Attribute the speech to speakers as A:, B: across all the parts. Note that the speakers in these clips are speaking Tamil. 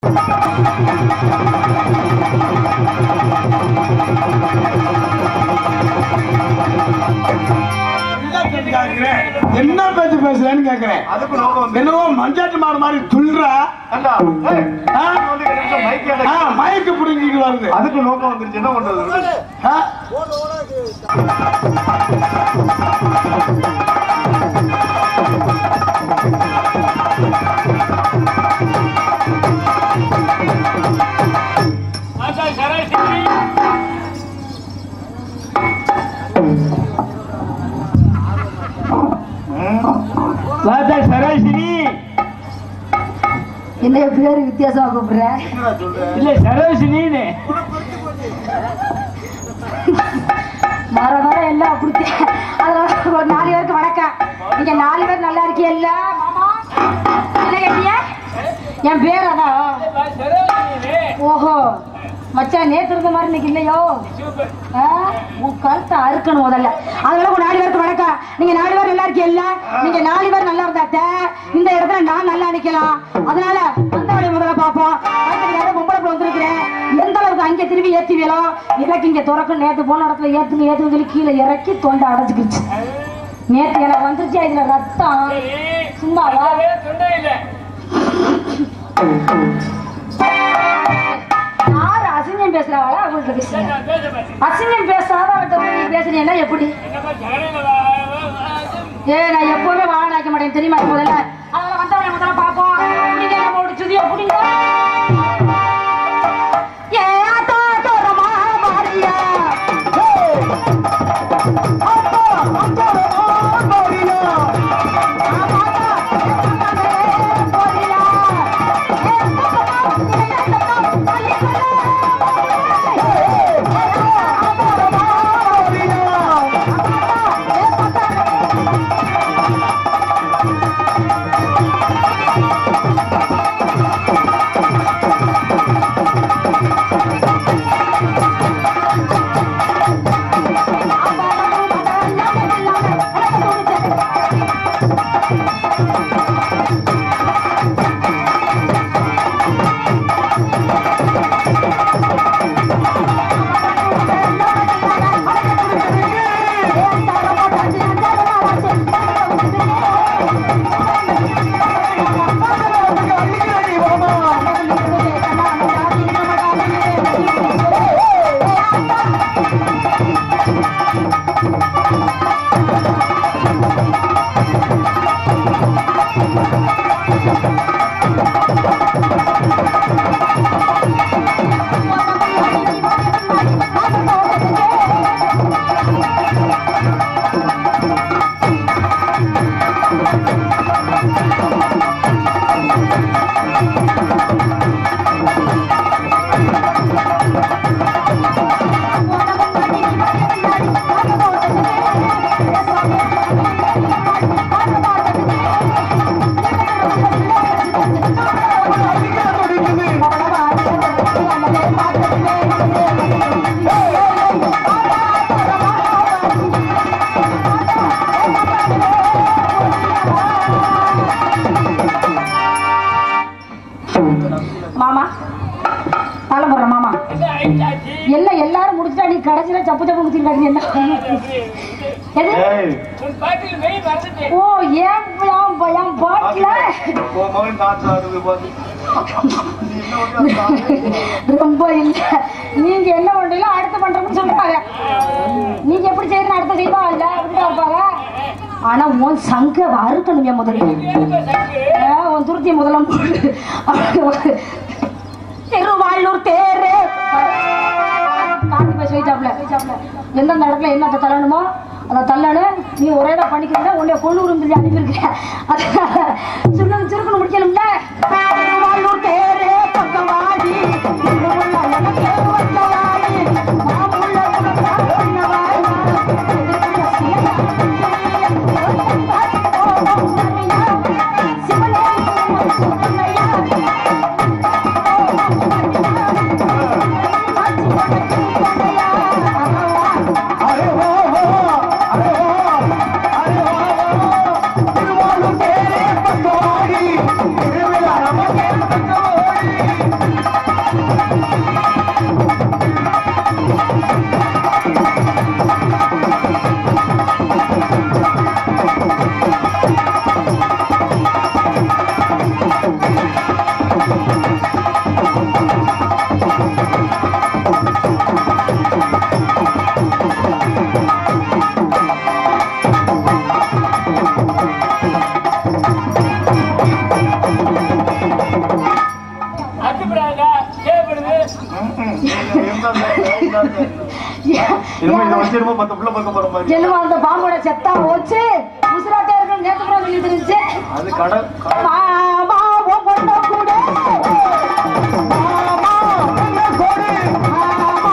A: கேக்குறேன். என்ன பேச்சு பேசுறேன்னு கேக்குறேன்
B: அதுக்கு நோக்கம் வந்து
A: என்னவோ மஞ்சாட்டு மாடு மாதிரி துள்ளுற
B: ஏண்டா, ஏய்,
A: ஆ?
B: வந்து ரெண்டு நிமிஷம் mic ஏடா.
A: ஆ, மயக்கு புடுங்கிட்டு வருது
B: அதுக்கு நோக்கம் வந்துருச்சு என்ன பண்றது விடு.
A: ஆ?
C: சரோஜினி
D: என்ன பேரு வித்தியாசமா கூப்பிடுற
B: என்னடா சொல்ற?
C: இல்ல சரோஜினின்னு
D: வர வர எல்லாம் அப்படி அதனால ஒரு நாலு பேருக்கு வணக்கம் நீங்க நாலு பேர் நல்லா இருக்கீல்ல மாமா என்ன கேட்டீங்க என் பேர் அதான் ஓஹோ மச்சான் நேத்து இருந்த மாதிரி இன்னைக்கு இல்லையோ ஆ, உன் கழுத்தை அறுக்கணும் முதல்ல அதனால உங்க நாலு பேருக்கு வணக்கம் நீங்க நாலு பேர் நல்லா இருக்கீல்ல நீங்க நாலு பேர் நல்லா இருந்தாத்த இந்த இடத்துல நான் நல்லா நிக்கலாம் அதனால அந்த வழி முதல்ல பார்ப்போம் அடுத்த நேரம் பொம்பளை பிள்ளை வந்திருக்கிறேன் எந்த அளவுக்கு அங்க திரும்பி ஏத்துவீங்களோ எனக்கு இங்க துறக்கும் நேத்து போன இடத்துல ஏத்துங்க ஏத்துங்க சொல்லி கீழே இறக்கி தொண்டை அடைச்சுக்கிச்சு நேத்து எனக்கு வந்துருச்சு இதுல ரத்தம் சும்மாவா யாரு அசிங்கம் பேசுறாங்களா அவங்கள்ட்ட பேசுறேன் அசிங்கம் பேசாத அவட்ட போய் நீ பேசுறீங்களா எப்படி ஏ நான் எப்பவுமே வாழ வைக்க மாட்டேன் தெரியுமா முதல்ல அதனால வந்தவனை முதல்ல பாப்போம் நீங்க நம்ம ஒரு சுதிய புடிங்க ஏ ஆத்தா தோரமா மாரியா ஏய். ஆத்தா தோரமா மாரியா ஆமாடா, ஏ போரியா. ஏ தோரமா, ஏ தோரமா, அலிக்கல, மாரியா. ஏ தோரமா மாரியா. ஆமாடா, ஏ தோரமா. மாமா தாளம் போடுற மாமா என்ன எல்லாரும் முடிச்சுட்டா நீ கடைசியில சப்பு சப்பு முடிச்சிருக்காங்க என்ன எது
B: ஏய்,
D: ஓ ஏன் என் ப- என் பாட்டில
B: உன் மகன் நாச்சு ஆடுது பாத்து. நீ என்ன பண்ற? சாமி?
D: ரொம்ப இல்ல நீங்க என்ன பண்றீங்களோ அடுத்து பண்றோம்னு சொல்றாங்க நீங்க எப்படி செய்யணும் அடுத்த செய்வா இல்ல அப்படிதான் இருப்பாங்க ஆனா உன் சங்க அறுக்கணும் என் முதல்ல ஆ, உன் துருத்திய முதல்ல திருவாயூர் தேரு காந்தி பேச வைத்தாப்ல எந்தெந்த இடத்துல என்னத்தை தள்ளணுமோ அதை தள்ளனு நீ ஒரே தான் பண்ணிக்கிறத உன்னை கொண்டு சொல்லி அனுப்பியிருக்க அதனால சுண்ணம் சுருக்கணும் முடிக்கணும்ல திருவாயூர் தேரு பக்கவாடி திருவுள்ள எனக்கு வந்தவாடி மாமுள்ள உனக்கு அண்ணவாடி
A: அரே ஓ ஓ, அரே ஓ, அரே ஓ ஓ, திருவாரூர் தேரே பக்கவாடி, திருவிழா நமக்கே
B: இனிமே இதை வச்சு என்னமோ பத்து பிள்ளை பார்க்க போற மாதிரி
D: என்னமோ அந்த பாம்போட செத்தா போச்சு உசுராட்டே இருக்கு நேத்து கூட சொல்லிட்டு இருந்துச்சு
B: அது கடல் கடல்
D: மாமா உன் பொண்ண கூட மாமா உன்னை கொடு. மாமா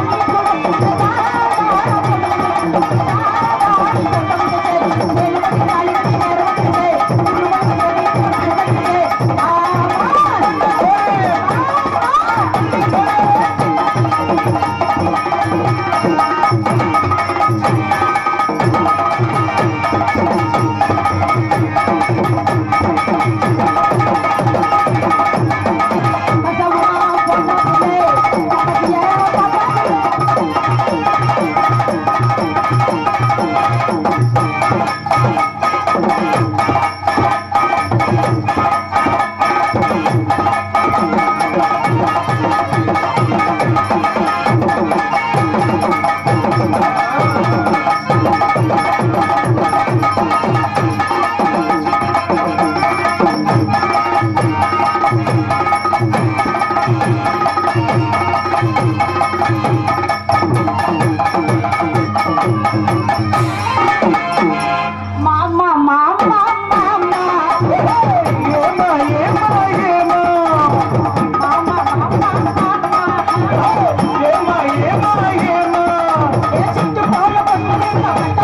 D: மாமா மாமா மாமா
A: ஏமா ஏமா ஏமா
D: மாமா மாமா மாமா
A: ஏமா ஏமா ஏமா
D: ஏசிட்டு போல பொண்ணு கட்ட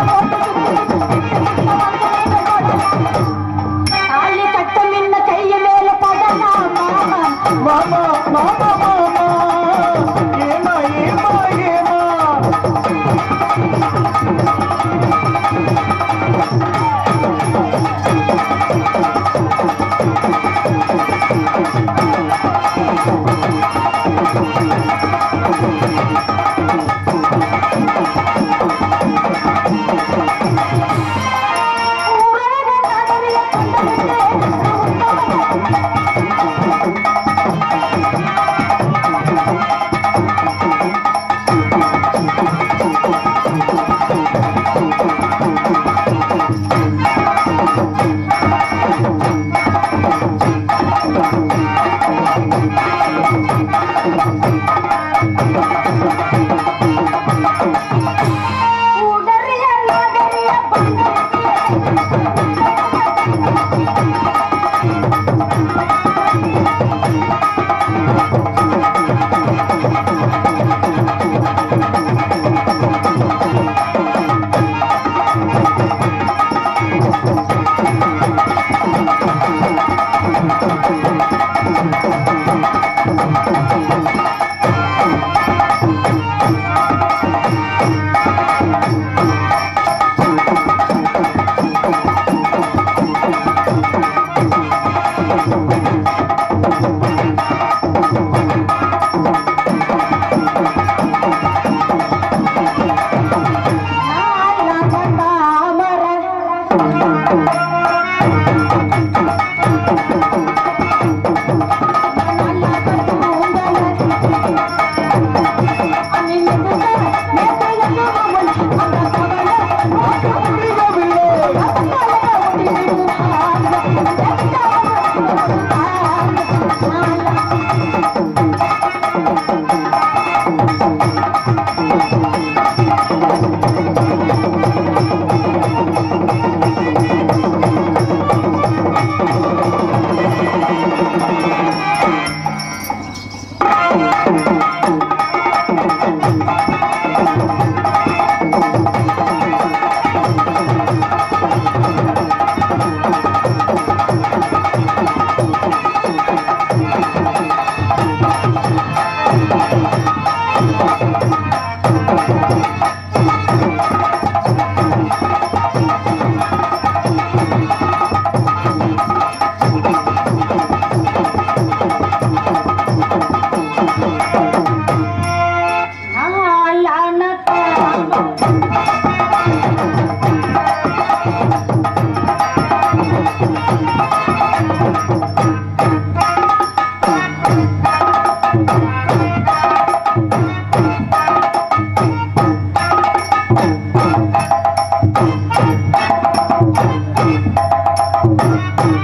D: போட்டு தாலி கட்ட மின்ன கைய மேல படலாம் மாமா
A: மாமா மாமா மாமா ஏமா ஏமா ஏமா
D: உடறிய நகரிய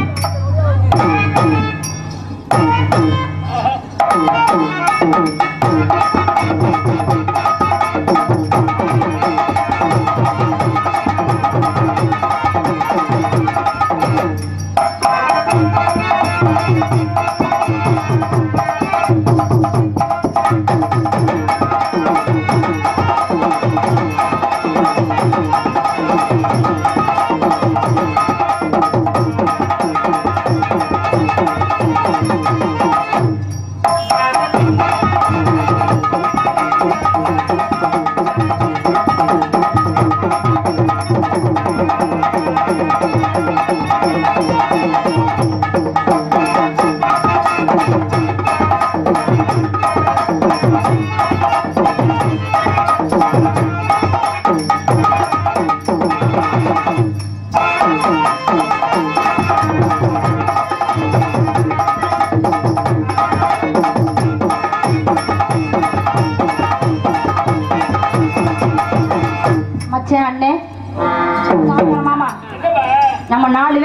A: ஏமா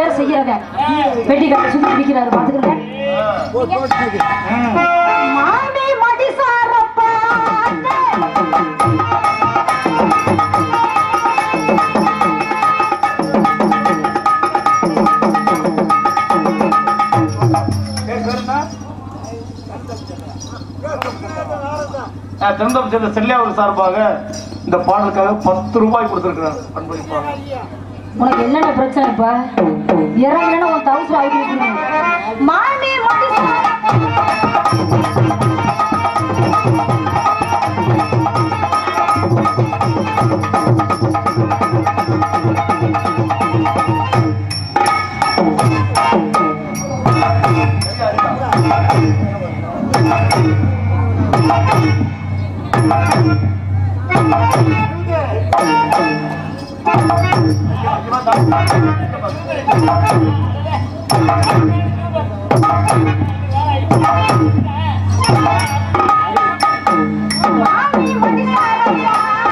D: வேலை செய்யறத வெட்டிக்கார சுத்தி பிடிக்கிறாரு பாத்துக்கிறேன் மாமி மடிசாரப்பா
B: திருந்தம் சேர்ந்த செல்லியாவர் சார்பாக இந்த பாடலுக்காக பத்து ரூபாய் கொடுத்திருக்கிறார் அன்பளிப்பாக
D: உனக்கு என்னென்ன பிரச்சனை இப்ப இறங்கலன்னு உன் தவுசு ஆகி மாமி மடிசாரப்பா மாமி மடிசாரப்பா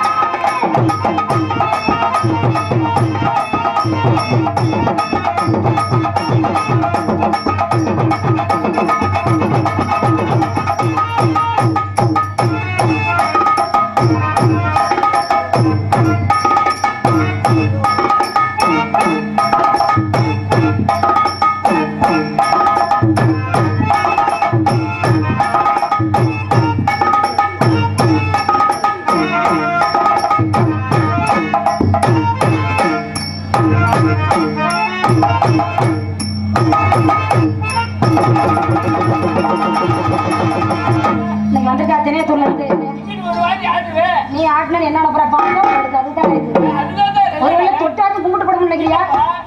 D: இன்னைக்கு வந்திருக்கா தினேத்தூர்ல இருந்து நீ ஆட்டின என்ன அனுப்புற பாம்பு அதுதான் இது ஒருவேளை தொட்டாது கும்பிட்டு படம் நினைக்கிறியா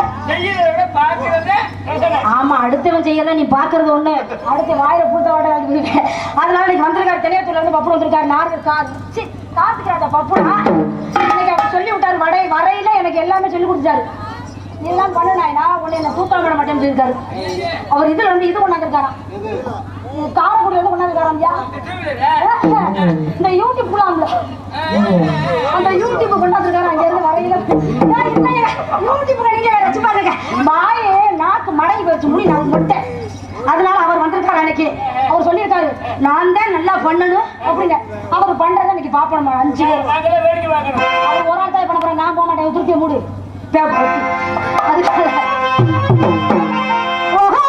D: ஆமா அடுத்தவன் செய்யறத நீ பாக்குறது ஒண்ணு அடுத்த வாயில பூத்த வாட அதனால இன்னைக்கு வந்திருக்காரு தெளியத்தூர்ல இருந்து பப்பு வந்திருக்காரு நாடு காத்துக்கிறாத பப்புனா இன்னைக்கு அவர் சொல்லி விட்டாரு வடை வரையில எனக்கு எல்லாமே சொல்லி கொடுத்தாரு நீ எல்லாம் பண்ணு நாயனா உன்னை என்ன தூக்கம் விட மாட்டேன்னு சொல்லியிருக்காரு அவர் இதுல வந்து இது கொண்டாந்துருக்காராம் காரக்குடி வந்து கொண்டாந்துருக்காராம்யா இந்த யூடியூப் குலாம்ல அந்த யூடியூப் கொண்டாந்துருக்காரு அங்க இருந்து வரையில நான் இல்லையே, யூடியூப் நீங்க வச்சு பாருங்க வாயே நாக்கு மடங்கி வச்சு முடி நான் மொட்டை அதனால அவர் வந்திருக்காரு அன்னைக்கு அவர் சொல்லியிருக்காரு நான் தான் நல்லா பண்ணணும் அப்படிங்க அவர் பண்றதை இன்னைக்கு பாப்போம் அஞ்சு பேர் அவர் ஒரு ஆள் தான் பண்ண போறேன் நான் போக மாட்டேன் திருப்தியை மூடு பேப்பர் அதுக்கு ஓஹோ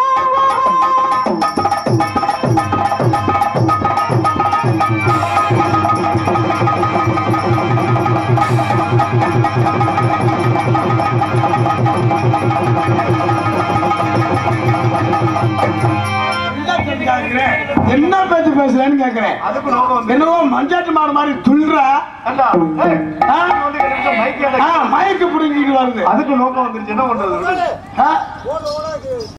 A: என்ன பேச்சு பேசுறேன்னு கேக்குறேன்
B: அதுக்கு நோக்கம் வந்து
A: என்னவோ மஞ்சாட்டு மாடு மாதிரி துள்ளுற
B: ஏண்டா, ஏய்,
A: ஆ?
B: நான் வந்து எனக்கு மைக்கே
A: ஆ,
B: அடக்கு.
A: மயக்க புடுங்கிட்டு வருது
B: அதுக்கு நோக்கம் வந்துருச்சு என்ன பண்றது
A: ஆ?